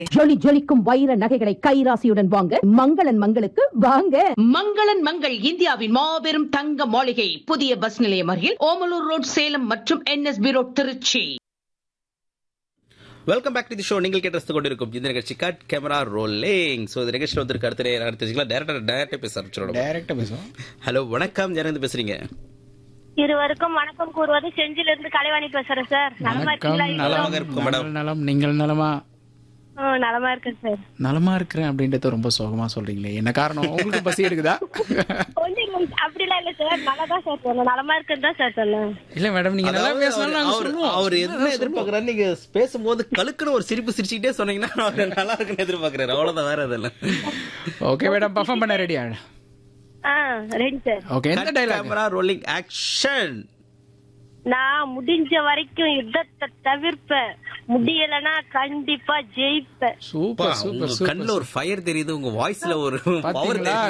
ஜொலி ஜொலிக்கும் வைர நகைகளை கைராசியுடன் வாங்க மங்களன் மங்களுக்கு வாங்க மங்களன் மங்கள் இந்தியாவின் மாபெரும் தங்க மாளிகை புதிய பஸ் நிலையம் அருகில் ஓமலூர் ரோட் சேலம் மற்றும் NSB road Trichy welcome back to the show நீங்கள் கேட்டு கொண்டிருக்கும் இந்த நிகழ்ச்சி கட் கேமரா ரோலிங் ஸோ இந்த நிகழ்ச்சியில் வந்து அடுத்த நேரம் தெரிஞ்சுக்கலாம் டேரக்டர் டேரக்டா பேச ஆரம்பிச்சிடணும் டைரக்டா பேசுவோம் ஹலோ வணக்கம் யாரும் பேசுறீங்க இருவருக்கும் வணக்கம் கூறுவது செஞ்சில இருந்து கலைவாணி பேசுறேன் சார் நலமா வணக்கம் இருக்கீங்களா நலமாக நலம் இருக்கும் மேடம். நலம், நலம் நீங்கள் நலமா ம், நலமா இருக்கேன் சார் நலமா இருக்கிறேன் அப்படின்றத ரொம்ப சோகமா சொல்றீங்களே என்ன காரணம் உங்களுக்கு பசி எடுக்குதா கொஞ்சம் கொஞ்சம் அப்படிலாம் இல்ல சார் நல்லா தான் சார் சொன்னேன் நலமா இருக்குன்னு தான் சார் சொன்னேன் இல்ல மேடம் நீங்க நல்லா அதாவது பேசலாம் நாங்க அவர் சொல்லுவோம் அவர் என்ன எதிர்பார்க்கறாரு நீங்க பேசும்போது கழுக்குன்னு ஒரு சிரிப்பு சிரிச்சுக்கிட்டே சொன்னீங்கன்னா அவர் நல்லா இருக்குன்னு எதிர்பார்க்கறாரு அவ்வளவுதான் வேற அதெல்லாம் ஓகே மேடம் பர்ஃபார்ம் பண்ண ரெடியா ஆ ரெடி சார் ஓகே எந்த டைலாக் கேமரா ரோலிங் ஆக்ஷன் நான் முடிஞ்ச வரைக்கும் யுத்தத்தை தவிர்ப்பேன் முடியலன்னா கண்டிப்பா ஜெயிப்பேன் சூப்பர் சூப்பர் உங்க சூப்பர் கண்ணுல ஒரு ஃபயர் தெரியுது உங்க வாய்ஸ்ல ஒரு பவர் பாத்தீங்களா